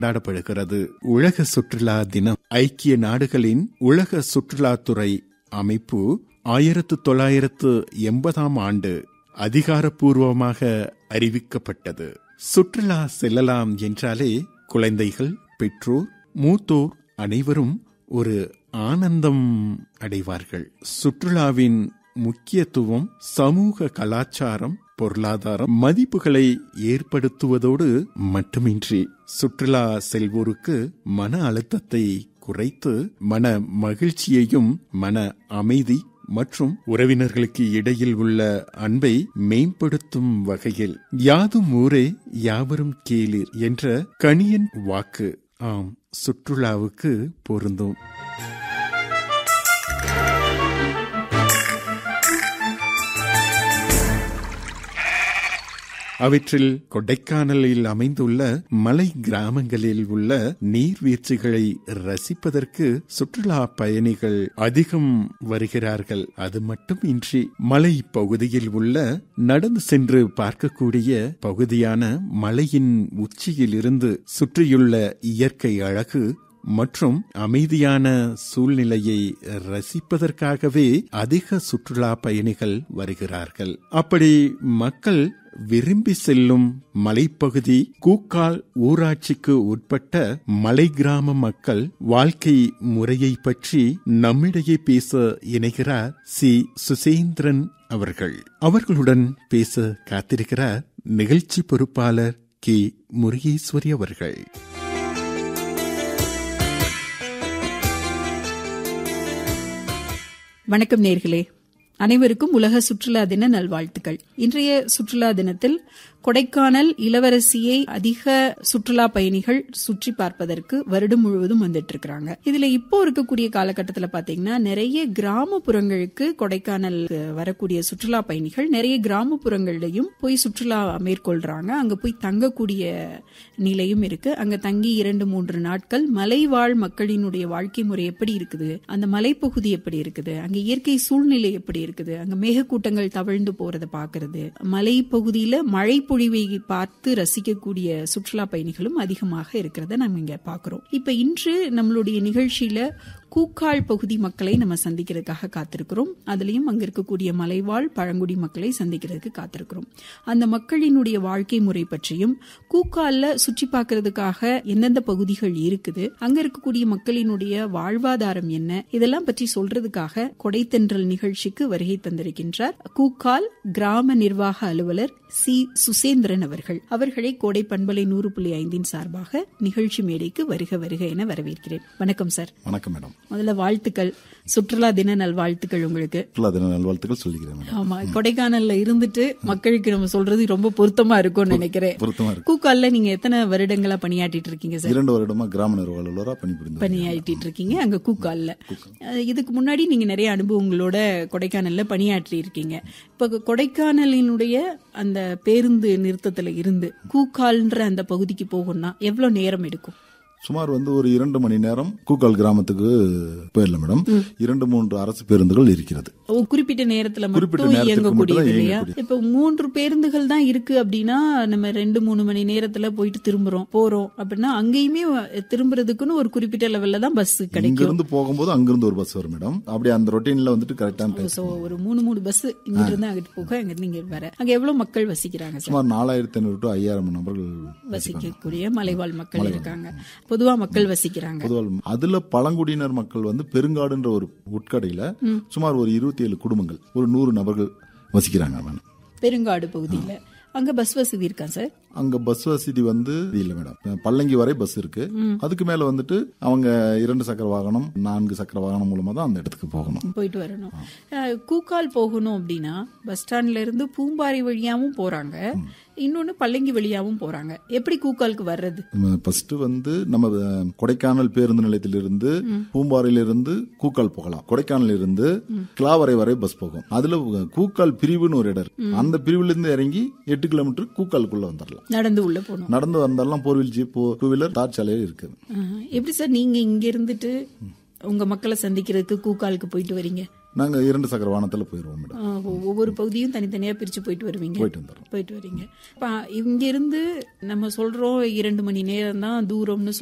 கொண்டாடப்படுகிறது உலக சுற்றுலா தினம் ஐக்கிய நாடுகளின் உலக சுற்றுலாத்துறை அமைப்பு ஆயிரத்து தொள்ளாயிரத்து எண்பதாம் ஆண்டு அதிகாரப்பூர்வமாக அறிவிக்கப்பட்டது சுற்றுலா செல்லலாம் என்றாலே குழந்தைகள் பெற்றோர் மூத்தோர் அனைவரும் ஒரு ஆனந்தம் அடைவார்கள் சுற்றுலாவின் முக்கியத்துவம் சமூக கலாச்சாரம் பொருளாதாரம் மதிப்புகளை ஏற்படுத்துவதோடு மட்டுமின்றி சுற்றுலா செல்வோருக்கு மன அழுத்தத்தை குறைத்து மன மகிழ்ச்சியையும் மன அமைதி மற்றும் உறவினர்களுக்கு இடையில் உள்ள அன்பை மேம்படுத்தும் வகையில் யாதும் ஊரே யாவரும் கேளீர் என்ற கணியன் வாக்கு ஆம் சுற்றுலாவுக்கு பொருந்தும் அவற்றில் கொடைக்கானலில் அமைந்துள்ள மலை கிராமங்களில் உள்ள நீர்வீழ்ச்சிகளை ரசிப்பதற்கு சுற்றுலா பயணிகள் அதிகம் வருகிறார்கள் அது மட்டுமின்றி மலை பகுதியில் உள்ள நடந்து சென்று பார்க்கக்கூடிய பகுதியான மலையின் உச்சியில் இருந்து சுற்றியுள்ள இயற்கை அழகு மற்றும் அமைதியான சூழ்நிலையை ரசிப்பதற்காகவே அதிக சுற்றுலா பயணிகள் வருகிறார்கள் அப்படி மக்கள் விரும்பி செல்லும் மலைப்பகுதி கூக்கால் ஊராட்சிக்கு உட்பட்ட மலை கிராம மக்கள் வாழ்க்கை முறையை பற்றி நம்மிடையே பேச இணைகிறார் சி சுசேந்திரன் அவர்கள் அவர்களுடன் பேச காத்திருக்கிறார் நிகழ்ச்சி பொறுப்பாளர் கே முருகேஸ்வரி அவர்கள் வணக்கம் நேர்களே அனைவருக்கும் உலக சுற்றுலா தின நல்வாழ்த்துக்கள் இன்றைய சுற்றுலா தினத்தில் கொடைக்கானல் இளவரசியை அதிக சுற்றுலா பயணிகள் சுற்றி பார்ப்பதற்கு வருடம் முழுவதும் வந்துட்டு இருக்காங்க இதுல இப்போ இருக்கக்கூடிய காலகட்டத்தில் பாத்தீங்கன்னா நிறைய கிராமப்புறங்களுக்கு கொடைக்கானல் வரக்கூடிய சுற்றுலா பயணிகள் நிறைய கிராமப்புறங்கள்லயும் போய் சுற்றுலா மேற்கொள்றாங்க அங்க போய் தங்கக்கூடிய நிலையும் இருக்கு அங்க தங்கி இரண்டு மூன்று நாட்கள் மலைவாழ் மக்களினுடைய வாழ்க்கை முறை எப்படி இருக்குது அந்த மலைப்பகுதி எப்படி இருக்குது அங்க இயற்கை சூழ்நிலை எப்படி இருக்குது அங்க மேகக்கூட்டங்கள் தவழ்ந்து போறத பாக்குறது மலை பகுதியில மழை பொழிவை பார்த்து ரசிக்கக்கூடிய சுற்றுலா பயணிகளும் அதிகமாக இருக்கிறத நம்ம இங்க பாக்குறோம் இப்ப இன்று நம்மளுடைய நிகழ்ச்சியில கூக்கால் பகுதி மக்களை நம்ம சந்திக்கிறதுக்காக காத்திருக்கிறோம் அதுலயும் அங்க இருக்கக்கூடிய மலைவாழ் பழங்குடி மக்களை சந்திக்கிறதுக்கு காத்திருக்கிறோம் அந்த மக்களினுடைய வாழ்க்கை முறை பற்றியும் கூக்கால்ல சுற்றி பார்க்கறதுக்காக எந்தெந்த பகுதிகள் இருக்குது அங்க இருக்கக்கூடிய மக்களினுடைய வாழ்வாதாரம் என்ன இதெல்லாம் பற்றி சொல்றதுக்காக கொடைத்தென்றல் நிகழ்ச்சிக்கு வருகை தந்திருக்கின்றார் கூக்கால் கிராம நிர்வாக அலுவலர் சி சுசேந்திரன் அவர்கள் அவர்களை கோடை பண்பலை நூறு புள்ளி ஐந்தின் சார்பாக நிகழ்ச்சி மேடைக்கு வருக வருக என வரவேற்கிறேன் வணக்கம் சார் வணக்கம் மேடம் முதல்ல வாழ்த்துக்கள் சுற்றுலா தின நல்வாழ்த்துக்கள் உங்களுக்கு சுற்றுலா தின நல்வாழ்த்துக்கள் சொல்லிக்கிறேன் மேடம் ஆமா கொடைக்கானல்ல இருந்துட்டு மக்களுக்கு நம்ம சொல்றது ரொம்ப பொருத்தமா இருக்கும்னு நினைக்கிறேன் பொருத்தமா இருக்கு கூக்கால்ல நீங்க எத்தனை வருடங்களா பணியாற்றிட்டு இருக்கீங்க சார் இரண்டு வருடமா கிராம நிர்வாக அலுவலரா பணிபுரிந்து பணியாற்றிட்டு இருக்கீங்க அங்க கூக்கால்ல அஹ் இதுக்கு முன்னாடி நீங்க நிறைய அனுபவங்களோட கொடைக்கானல்ல பணியாற்றி இருக்கீங்க இப்ப கொடைக்கானலினுடைய அந்த பேருந்து நிறுத்தத்துல இருந்து கூக்கால்ன்ற அந்த பகுதிக்கு போகணும்னா எவ்வளவு நேரம் எடுக்கும் சுமார் வந்து ஒரு இரண்டு மணி நேரம் கூக்கால் கிராமத்துக்கு போயிடலாம் மேடம் இரண்டு மூன்று அரசு பேருந்துகள் இருக்கிறது ஓ, குறிப்பிட்ட நேரத்துல குறிப்பிட்ட மட்டும் நேரத்துக்கு இயங்கக்கூடியது மட்டும் தான் இல்லையா இயங்கக்கூடியது. இப்ப மூன்று பேருந்துகள் தான் இருக்கு அப்படின்னா நம்ம ரெண்டு மூணு மணி நேரத்துல போயிட்டு திரும்புறோம் போறோம் அப்படின்னா அங்கேயுமே திரும்புறதுக்குன்னு ஒரு குறிப்பிட்ட லெவல்ல தான் பஸ் இங்க கிடைக்கும் இருந்து போகும்போது அங்கிருந்து ஒரு பஸ் வரும் மேடம் அப்படி அந்த ரொட்டீன்ல வந்துட்டு கரெக்டான டைம் சோ ஒரு மூணு மூணு பஸ் இங்க இருந்து அங்கிட்டு போக அங்க இருந்து இங்க வர அங்க எவ்வளவு மக்கள் வசிக்கிறாங்க சார் சுமார் நாலாயிரத்தி ஐநூறு டு ஐயாயிரம் நபர்கள் வசிக்கக்கூடிய மலைவாழ் மக்கள் இருக்காங்க பொதுவா மக்கள் வசிக்கிறாங்க பொதுவாக அதுல பழங்குடியினர் மக்கள் வந்து பெருங்காடுன்ற ஒரு உட்கடையில சுமார் ஒரு இருபத்தி ஏழு குடும்பங்கள் ஒரு நூறு நபர்கள் வசிக்கிறாங்க மேடம் பெருங்காடு பகுதியில அங்க பஸ் வசதி இருக்கா சார் அங்க பஸ் வசதி வந்து இல்ல மேடம் பல்லங்கி வரை பஸ் இருக்கு அதுக்கு மேல வந்துட்டு அவங்க இரண்டு சக்கர வாகனம் நான்கு சக்கர வாகனம் மூலமா தான் அந்த இடத்துக்கு போகணும் போயிட்டு வரணும் அஹ், கூக்கால் போகணும் அப்படின்னா பஸ் ஸ்டாண்ட்ல இருந்து பூம்பாறை வழியாவும் போறாங்க இன்னொன்னு பல்லங்கி வழியாவும் போறாங்க எப்படி கூக்காலுக்கு வர்றது ஃபர்ஸ்ட் வந்து நம்ம அஹ், கொடைக்கானல் பேருந்து நிலையத்திலிருந்து பூம்பாறையிலிருந்து கூக்கால் போகலாம் கொடைக்கானல் இருந்து கிளாவரை வரை பஸ் போகும் அதுல அஹ், கூக்கால் பிரிவுன்னு ஒரு இடம் இருக்கு அந்த பிரிவுல இருந்து இறங்கி எட்டு கிலோமீட்டர் கூக்காலுக்குள்ள வந்துடலாம் நடந்து உள்ள போகணும் நடந்து வந்தாலும் four wheel jeep two wheeler தார் சாலையில் இருக்குது அஹ், எப்படி சார் நீங்க இங்க இருந்துட்டு உங்க மக்களை சந்திக்கிறதுக்கு கூக்காலுக்கு போயிட்டு வரீங்க நாங்க இரண்டு சக்கர வாகனத்துல போயிருவோம் மேடம் ஆ, ஒ- ஒவ்வொரு பகுதியும் தனித்தனியா பிரிச்சு போயிட்டு வருவீங்க போயிட்டு வந்துடுறோம் போயிட்டு வரீங்க இப்ப இங்க இருந்து நம்ம சொல்றோம் இரண்டு மணி நேரம் தான் தூரம்னு